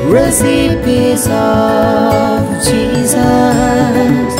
recipes of Jesus.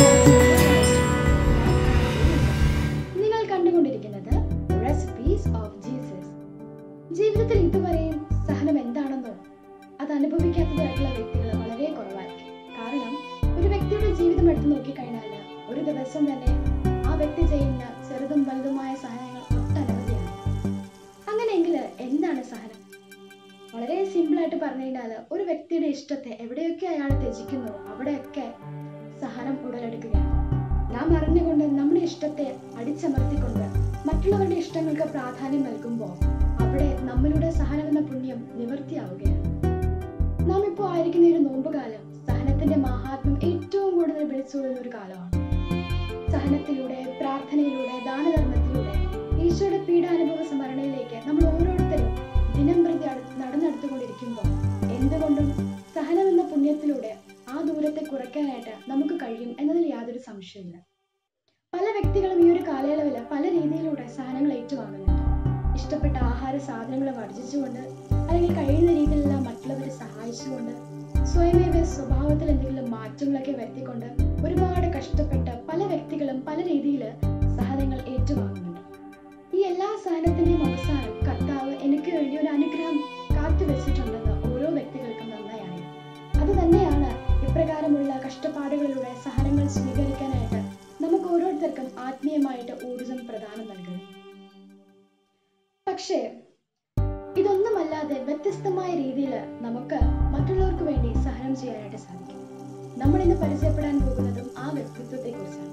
നിങ്ങൾ കണ്ടുകൊണ്ടിരിക്കുന്നത് recipes of Jesus ജീവിതത്തിൽ ഇതുവരെയും സഹനം എന്താണെന്നോ അത് അനുഭവിക്കാത്തതായിട്ടുള്ള വ്യക്തികൾ വളരെ കുറവായിരിക്കും കാരണം ഒരു വ്യക്തിയുടെ ജീവിതം എടുത്തു നോക്കിക്കഴിഞ്ഞാൽ ഒരു ദിവസം തന്നെ ആ വ്യക്തി ചെയ്യുന്ന ചെറുതും വലുതുമായ സഹനങ്ങൾ ഒട്ടനവധിയാണ് അങ്ങനെയെങ്കിൽ എന്താണ് സഹനം വളരെ സിമ്പിൾ ആയിട്ട് പറഞ്ഞു കഴിഞ്ഞാൽ ഒരു വ്യക്തിയുടെ ഇഷ്ടത്തെ എവിടെയൊക്കെ അയാൾ ത്യജിക്കുന്നു അവിടെയൊക്കെ സഹനം ഉടലെടുക്കുകയാണ് നാം അറിഞ്ഞുകൊണ്ട് നമ്മുടെ ഇഷ്ടത്തെ അടിച്ചമർത്തിക്കൊണ്ട് മറ്റുള്ളവരുടെ ഇഷ്ടങ്ങൾക്ക് പ്രാധാന്യം നൽകുമ്പോൾ അവിടെ നമ്മളുടെ സഹനം എന്ന പുണ്യം നിവൃത്തിയാവുകയാണ് നാം ഇപ്പോൾ ആയിരിക്കുന്ന ഈ ഒരു നോമ്പുകാലം സഹനത്തിന്റെ മഹാത്മ്യം ഏറ്റവും കൂടുതൽ വിളിച്ചോതുന്ന ഒരു കാലമാണ് സഹനത്തിലൂടെ പ്രാർത്ഥനയിലൂടെ ദാനധർമ്മത്തിലൂടെ ഈശോയുടെ പീഡാനുഭവ സ്മരണയിലേക്ക് നമ്മൾ ഓരോരുത്തരും ദിനം പ്രതി അടു- നടന്നെടുത്തുകൊണ്ടിരിക്കുമ്പോൾ എന്തുകൊണ്ടും സഹനം എന്ന പുണ്യത്തിലൂടെ ആ ദൂരത്തെ കുറയ്ക്കാനായിട്ട് നമുക്ക് കഴിയും എന്നതിൽ യാതൊരു സംശയമില്ല പല വ്യക്തികളും ഈ ഒരു കാലയളവിൽ പല രീതിയിലൂടെ സഹനങ്ങൾ ഏറ്റുവാങ്ങുന്നുണ്ട് ഇഷ്ടപ്പെട്ട ആഹാര സാധനങ്ങൾ വർജിച്ചുകൊണ്ട് അല്ലെങ്കിൽ കഴിയുന്ന രീതിയിലെല്ലാം മറ്റുള്ളവരെ സഹായിച്ചുകൊണ്ട് സ്വയമേവ സ്വഭാവത്തിൽ എന്തെങ്കിലും മാറ്റങ്ങളൊക്കെ വരുത്തിക്കൊണ്ട് ഒരുപാട് കഷ്ടപ്പെട്ട് പല വ്യക്തികളും പല രീതിയിൽ സഹനങ്ങൾ ഏറ്റുവാങ്ങുന്നുണ്ട് ഈ എല്ലാ സഹനത്തിന്റെയും അവസാനം കർത്താവ് എനിക്ക് വേണ്ടി ഒരു അനുഗ്രഹം കാത്തുവെച്ചിട്ടുണ്ടെന്ന് ഓരോ വ്യക്തികൾക്കും നന്നായി അറിയാം അത് തന്നെയാണ് ഇപ്രകാരമുള്ള കഷ്ടപ്പാടുകളിലൂടെ സഹനങ്ങൾ സ്വീകരിക്കാനായിട്ട് നമുക്ക് ഓരോരുത്തർക്കും ആത്മീയമായിട്ട് ഊർജം പ്രദാനം നൽകുന്നത് പക്ഷേ ഇതൊന്നുമല്ലാതെ വ്യത്യസ്തമായ രീതിയിൽ നമുക്ക് മറ്റുള്ളവർക്ക് വേണ്ടി സഹനം ചെയ്യാനായിട്ട് സാധിക്കും നമ്മൾ ഇന്ന് പരിചയപ്പെടാൻ പോകുന്നതും ആ വ്യക്തിത്വത്തെ കുറിച്ചാണ്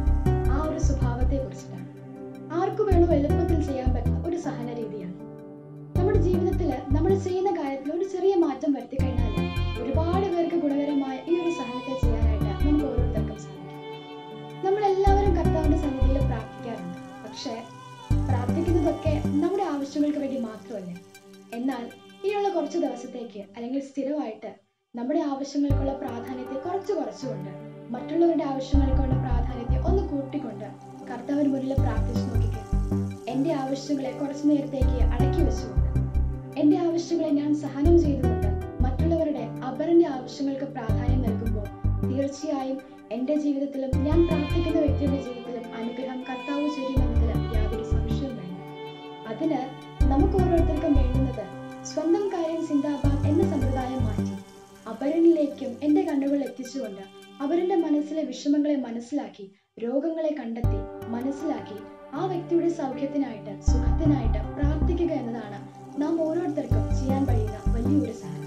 ആ ഒരു സ്വഭാവത്തെ കുറിച്ചിട്ടാണ് ആർക്കു വേണോ എളുപ്പത്തിൽ ചെയ്യാൻ പറ്റുന്ന ഒരു സഹന രീതിയാണ് നമ്മുടെ ജീവിതത്തിൽ നമ്മൾ ചെയ്യുന്ന കാര്യത്തിൽ ഒരു ചെറിയ മാറ്റം വരുത്തി കഴിഞ്ഞാൽ ഒരുപാട് പേർക്ക് ഗുണകരമായ ഈ ഒരു സഹനത്തെ ചെയ്യാനായിട്ട് നമുക്ക് ഓരോരുത്തർക്കും സാധിക്കും നമ്മൾ എല്ലാവരും കർത്താവിന്റെ സന്നിധിയിൽ പ്രാർത്ഥിക്കാറുണ്ട് പക്ഷേ പ്രാർത്ഥിക്കുന്നതൊക്കെ നമ്മുടെ ആവശ്യങ്ങൾക്ക് വേണ്ടി മാത്രമല്ലേ എന്നാൽ ഇനിയുള്ള കുറച്ച് ദിവസത്തേക്ക് അല്ലെങ്കിൽ സ്ഥിരമായിട്ട് നമ്മുടെ ആവശ്യങ്ങൾക്കുള്ള പ്രാധാന്യത്തെ കുറച്ച് കുറച്ചുകൊണ്ട് മറ്റുള്ളവരുടെ ആവശ്യങ്ങൾക്കുള്ള പ്രാധാന്യത്തെ ഒന്ന് കൂട്ടിക്കൊണ്ട് കർത്താവിന് മുന്നിൽ പ്രാർത്ഥിച്ചു നോക്കിക്കേ എന്റെ ആവശ്യങ്ങളെ കുറച്ചു നേരത്തേക്ക് അടക്കി വെച്ചുകൊണ്ട് എന്റെ ആവശ്യങ്ങളെ ഞാൻ സഹനം ചെയ്തുകൊണ്ട് മറ്റുള്ളവരുടെ അപരന്റെ ആവശ്യങ്ങൾക്ക് പ്രാധാന്യം നൽകുമ്പോൾ തീർച്ചയായും എന്റെ ജീവിതത്തിലും ഞാൻ പ്രാർത്ഥിക്കുന്ന വ്യക്തിയുടെ ജീവിതത്തിലും അനുഗ്രഹം കർത്താവ് ചൊരിയുമെന്നതിൽ യാതൊരു സംശയവും വേണ്ട അതിന് നമുക്ക് ഓരോരുത്തർക്കും വേണ്ടുന്നത് സ്വന്തം കാര്യം സിന്ദാബാദ് എന്ന സമ്പ്രദായം മാറ്റി അപരനിലേക്കും എന്റെ കണ്ണുകൾ എത്തിച്ചുകൊണ്ട് അവരുടെ മനസ്സിലെ വിഷമങ്ങളെ മനസ്സിലാക്കി രോഗങ്ങളെ കണ്ടെത്തി മനസ്സിലാക്കി ആ വ്യക്തിയുടെ സൗഖ്യത്തിനായിട്ട് സുഖത്തിനായിട്ട് പ്രാർത്ഥിക്കുക എന്നതാണ് നാം ഓരോരുത്തർക്കും ചെയ്യാൻ കഴിയുന്ന വലിയൊരു സഹായം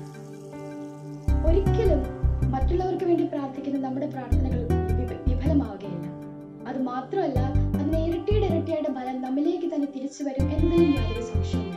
ഒരിക്കലും മറ്റുള്ളവർക്ക് വേണ്ടി പ്രാർത്ഥിക്കുന്ന നമ്മുടെ പ്രാർത്ഥനകൾ വിഫ- വിഫലമാവുകയില്ല അത് മാത്രമല്ല അതിന് ഇരട്ടിയുടെ ഇരട്ടിയായിട്ട് ഫലം നമ്മിലേക്ക് തന്നെ തിരിച്ചു വരും എന്നതിലും യാതൊരു സംശയവുമില്ല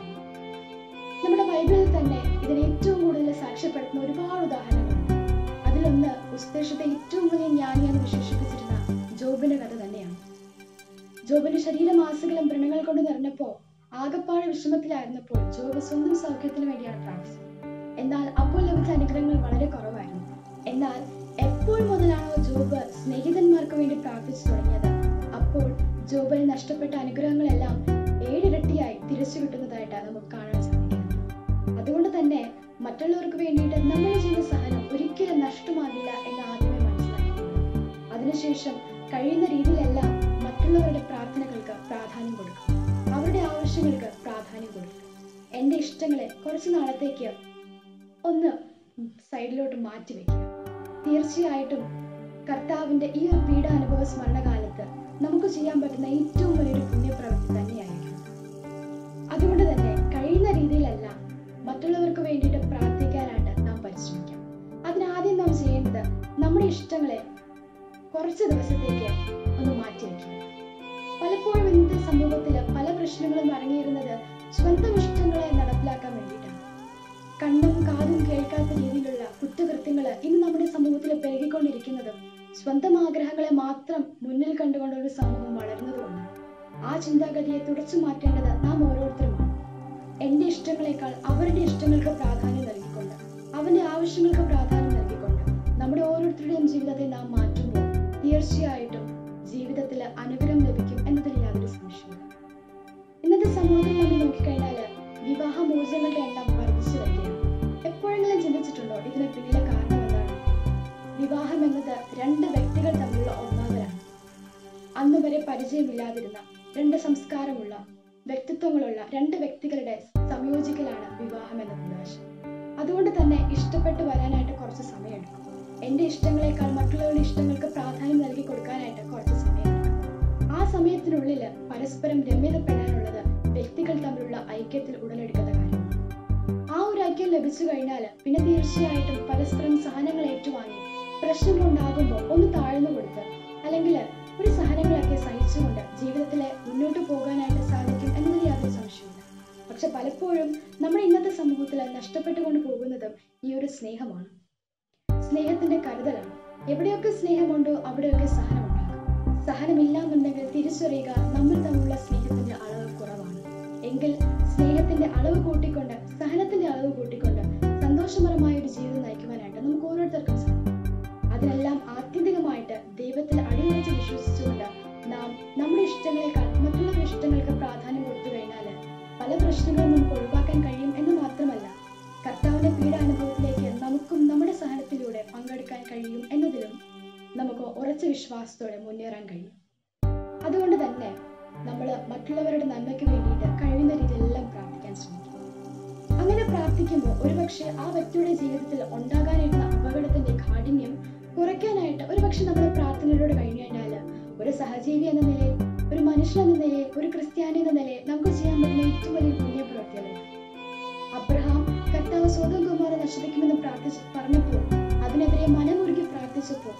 നമ്മുടെ ബൈബിളിൽ തന്നെ ഇതിന് ഏറ്റവും കൂടുതൽ സാക്ഷ്യപ്പെടുത്തുന്ന ഒരുപാട് ഉദാഹരണങ്ങളുണ്ട് അതിലൊന്ന് ഉസ്തേഷത്തെ ഏറ്റവും വലിയ ജ്ഞാനിയെന്ന് വിശേഷിപ്പിച്ചിരുന്ന ജോബിന്റെ കഥ തന്നെയാണ് ജോബിന്റെ ശരീരമാസകലം വ്രണങ്ങൾ കൊണ്ട് നിറഞ്ഞപ്പോ ആകപ്പാട് വിഷമത്തിലായിരുന്നപ്പോൾ ജോബ് സ്വന്തം സൗഖ്യത്തിന് വേണ്ടിയാണ് പ്രാർത്ഥിച്ചത് എന്നാൽ അപ്പോൾ ലഭിച്ച അനുഗ്രഹങ്ങൾ വളരെ കുറവായിരുന്നു എന്നാൽ എപ്പോൾ മുതലാണോ ജോബ് സ്നേഹിതന്മാർക്ക് വേണ്ടി പ്രാർത്ഥിച്ചു തുടങ്ങിയത് അപ്പോൾ ജോബിന് നഷ്ടപ്പെട്ട അനുഗ്രഹങ്ങളെല്ലാം ഏഴിരട്ടിയായി തിരിച്ചു കിട്ടുന്നതായിട്ട് നമുക്ക് കാണാൻ സാധിക്കുന്നത് അതുകൊണ്ട് തന്നെ മറ്റുള്ളവർക്ക് വേണ്ടിയിട്ട് നമ്മൾ ചെയ്യുന്ന സഹനം ഒരിക്കലും നഷ്ടമാകില്ല എന്ന് ആദ്യമേ മനസ്സിലാക്കിയിട്ടുണ്ട് അതിനുശേഷം കഴിയുന്ന രീതിയിലെല്ലാം മറ്റുള്ളവരുടെ പ്രാർത്ഥനകൾക്ക് പ്രാധാന്യം കൊടുക്കും അവരുടെ ആവശ്യങ്ങൾക്ക് പ്രാധാന്യം കൊടുക്കും എൻ്റെ ഇഷ്ടങ്ങളെ കുറച്ച് നാളത്തേക്ക് ഒന്ന് സൈഡിലോട്ട് മാറ്റി വെക്കുക തീർച്ചയായിട്ടും കർത്താവിന്റെ ഈ ഒരു പീഡാനുഭവ സ്മരണകാലത്ത് നമുക്ക് ചെയ്യാൻ പറ്റുന്ന ഏറ്റവും വലിയൊരു പുണ്യപ്രവൃത്തി തന്നെയായിരിക്കും അതുകൊണ്ട് തന്നെ കഴിയുന്ന രീതിയിലെല്ലാം മറ്റുള്ളവർക്ക് വേണ്ടിയിട്ട് പ്രാർത്ഥിക്കാനായിട്ട് നാം പരിശ്രമിക്കാം അതിനാദ്യം നാം ചെയ്യേണ്ടത് നമ്മുടെ ഇഷ്ടങ്ങളെ കുറച്ച് ദിവസത്തേക്ക് ഒന്ന് മാറ്റി വയ്ക്കുക പലപ്പോഴും ഇന്നത്തെ സമൂഹത്തിൽ പല പ്രശ്നങ്ങളും അടങ്ങിയിരുന്നത് സ്വന്തം ഇഷ്ടങ്ങളെ നടപ്പിലാക്കാൻ വേണ്ടിയിട്ടാണ് കണ്ണും കാതും കേൾക്കാത്ത രീതിയിലുള്ള കുറ്റകൃത്യങ്ങൾ ഇന്ന് നമ്മുടെ സമൂഹത്തിൽ പെരുകിക്കൊണ്ടിരിക്കുന്നതും സ്വന്തം ആഗ്രഹങ്ങളെ മാത്രം മുന്നിൽ കണ്ടുകൊണ്ട് ഒരു സമൂഹം വളരുന്നതുകൊണ്ടാണ് ആ ചിന്താഗതിയെ തുടച്ചു മാറ്റേണ്ടത് നാം ഓരോരുത്തരുമാണ് എന്റെ ഇഷ്ടങ്ങളെക്കാൾ അവരുടെ ഇഷ്ടങ്ങൾക്ക് പ്രാധാന്യം നൽകിക്കൊണ്ട് അവന്റെ ആവശ്യങ്ങൾക്ക് പ്രാധാന്യം നൽകിക്കൊണ്ട് നമ്മുടെ ഓരോരുത്തരുടെയും ജീവിതത്തെ നാം മാറ്റുമ്പോൾ തീർച്ചയായിട്ടും ജീവിതത്തിൽ അനുഗ്രഹം ലഭിക്കും എന്നതിൽ യാതൊരു സംശയമില്ല ഇന്നത്തെ സമൂഹത്തിൽ നമ്മൾ നോക്കിക്കഴിഞ്ഞാൽ വിവാഹമോചനങ്ങളുടെ എണ്ണം വർദ്ധിച്ചു വരികയാണ് എപ്പോഴെങ്കിലും ചിന്തിച്ചിട്ടുണ്ടോ ഇതിന് പരിചയമില്ലാതിരുന്ന രണ്ട് സംസ്കാരമുള്ള വ്യക്തിത്വങ്ങളുള്ള രണ്ട് വ്യക്തികളുടെ സംയോജിക്കലാണ് വിവാഹം എന്ന നിരാശ അതുകൊണ്ട് തന്നെ ഇഷ്ടപ്പെട്ട് വരാനായിട്ട് കുറച്ച് സമയമെടുക്കും എന്റെ ഇഷ്ടങ്ങളെക്കാൾ മറ്റുള്ളവരുടെ ഇഷ്ടങ്ങൾക്ക് പ്രാധാന്യം നൽകി കൊടുക്കാനായിട്ട് കുറച്ച് സമയമെടുക്കും ആ സമയത്തിനുള്ളിൽ പരസ്പരം രമ്യതപ്പെടാനുള്ളത് വ്യക്തികൾ തമ്മിലുള്ള ഐക്യത്തിൽ ഉടലെടുക്കുന്ന കാര്യം ആ ഒരു ഐക്യം ലഭിച്ചു കഴിഞ്ഞാൽ പിന്നെ തീർച്ചയായിട്ടും പരസ്പരം സഹനങ്ങൾ ഏറ്റുവാങ്ങി പ്രശ്നങ്ങൾ ഉണ്ടാകുമ്പോൾ ഒന്ന് താഴ്ന്നു കൊടുത്ത് അല്ലെങ്കിൽ ഒരു സഹനങ്ങളൊക്കെ സഹിച്ചുകൊണ്ട് ജീവിതത്തിലെ മുന്നോട്ട് പോകാനായിട്ട് സാധിക്കും എന്നതിൽ യാതൊരു സംശയമില്ല പക്ഷെ പലപ്പോഴും നമ്മുടെ ഇന്നത്തെ സമൂഹത്തിൽ നഷ്ടപ്പെട്ടുകൊണ്ട് പോകുന്നതും ഈ ഒരു സ്നേഹമാണ് സ്നേഹത്തിന്റെ കരുതലാണ് എവിടെയൊക്കെ സ്നേഹമുണ്ടോ അവിടെയൊക്കെ സഹനമുണ്ടാകും സഹനമില്ലാന്നുണ്ടെങ്കിൽ തിരിച്ചറിയുക നമ്മൾ തമ്മിലുള്ള സ്നേഹത്തിന്റെ അളവ് കുറവാണ് എങ്കിൽ സ്നേഹത്തിന്റെ അളവ് കൂട്ടിക്കൊണ്ട് സഹനത്തിന്റെ അളവ് കൂട്ടിക്കൊണ്ട് സന്തോഷപരമായ ഒരു ജീവിതം നയിക്കുവാനായിട്ട് നമുക്ക് ഓരോരുത്തർക്കും സാധിക്കും അതിനെല്ലാം ആത്യന്തികമായിട്ട് ദൈവത്തിൽ അടിയുറച്ച് വിശ്വസിച്ചുകൊണ്ട് നാം നമ്മുടെ ഇഷ്ടങ്ങളെക്കാൾ മറ്റുള്ളവരുടെ ഇഷ്ടങ്ങൾക്ക് പ്രാധാന്യം കൊടുത്തു കഴിഞ്ഞാൽ പല പ്രശ്നങ്ങളും നമുക്ക് ഒഴിവാക്കാൻ കഴിയും എന്ന് മാത്രമല്ല കർത്താവിന്റെ പീഡാനുഭവത്തിലേക്ക് നമുക്കും നമ്മുടെ സഹനത്തിലൂടെ പങ്കെടുക്കാൻ കഴിയും എന്നതിലും നമുക്ക് ഉറച്ച വിശ്വാസത്തോടെ മുന്നേറാൻ കഴിയും അതുകൊണ്ട് തന്നെ നമ്മൾ മറ്റുള്ളവരുടെ നന്മയ്ക്ക് വേണ്ടിയിട്ട് കഴിയുന്ന രീതിയിലെല്ലാം പ്രാർത്ഥിക്കാൻ ശ്രമിക്കും അങ്ങനെ പ്രാർത്ഥിക്കുമ്പോൾ ഒരുപക്ഷെ ആ വ്യക്തിയുടെ ജീവിതത്തിൽ ഉണ്ടാകാനിരുന്ന അപകടത്തിന്റെ കാഠിന്യം കുറയ്ക്കാനായിട്ട് ഒരുപക്ഷെ നമ്മുടെ പ്രാർത്ഥനയിലൂടെ കഴിഞ്ഞു കഴിഞ്ഞാൽ ഒരു സഹജീവി എന്ന നിലയിൽ ഒരു മനുഷ്യൻ എന്ന നിലയിൽ ഒരു ക്രിസ്ത്യാനി എന്ന നിലയിൽ നമുക്ക് ചെയ്യാൻ പറ്റുന്ന ഏറ്റവും വലിയ പുണ്യപ്രവൃത്തികളാണ് അബ്രഹാം കർത്താവ് സ്വതം കുമാരൻ നശിപ്പിക്കുമെന്ന് പ്രാർത്ഥിച്ച് പറഞ്ഞപ്പോൾ അതിനെതിരെ മനമുരുകി പ്രാർത്ഥിച്ചപ്പോൾ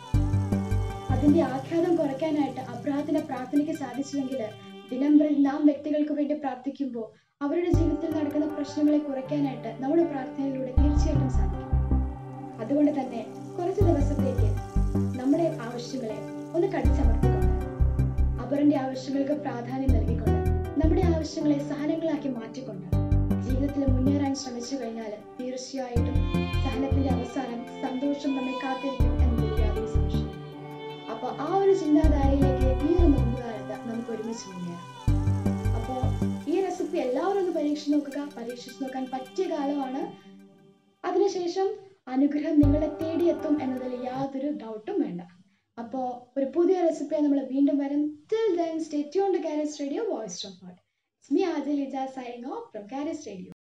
അതിന്റെ ആഘാതം കുറയ്ക്കാനായിട്ട് അബ്രഹത്തിന്റെ പ്രാർത്ഥനയ്ക്ക് സാധിച്ചില്ലെങ്കിൽ ദിനംപ്രതി നാം വ്യക്തികൾക്ക് വേണ്ടി പ്രാർത്ഥിക്കുമ്പോൾ അവരുടെ ജീവിതത്തിൽ നടക്കുന്ന പ്രശ്നങ്ങളെ കുറയ്ക്കാനായിട്ട് നമ്മുടെ പ്രാർത്ഥനയിലൂടെ തീർച്ചയായിട്ടും സാധിക്കും അതുകൊണ്ട് തന്നെ കുറച്ച് ദിവസത്തേക്ക് നമ്മുടെ ആവശ്യങ്ങളെ ഒന്ന് കടിച്ചമർത്തിക്കൊണ്ട് അവരുടെ ആവശ്യങ്ങൾക്ക് പ്രാധാന്യം നൽകിക്കൊണ്ട് നമ്മുടെ ആവശ്യങ്ങളെ സഹനങ്ങളാക്കി മാറ്റിക്കൊണ്ട് ജീവിതത്തിൽ മുന്നേറാൻ ശ്രമിച്ചു കഴിഞ്ഞാൽ തീർച്ചയായിട്ടും സഹനത്തിന്റെ അവസാനം സന്തോഷം നമ്മെ കാത്തിരിക്കും എന്നതിൽ യാതൊരു സംശയം അപ്പൊ ആ ഒരു ചിന്താധാരയിലേക്ക് ഈ ഒരു നോമ്പുകാലത്ത് നമുക്ക് ഒരുമിച്ച് മുന്നേറാം അപ്പോ ഈ റെസിപ്പി എല്ലാവരും ഒന്ന് പരീക്ഷിച്ച് നോക്കുക പരീക്ഷിച്ച് നോക്കാൻ പറ്റിയ കാലമാണ് അതിനുശേഷം അനുഗ്രഹം നിങ്ങളെ തേടിയെത്തും എന്നതിൽ യാതൊരു ഡൗട്ടും വേണ്ട അപ്പോ ഒരു പുതിയ റെസിപ്പി നമ്മൾ വീണ്ടും വരും till then stay tune to Karas radio voice from heart me Adil Ija signing off from Karas radio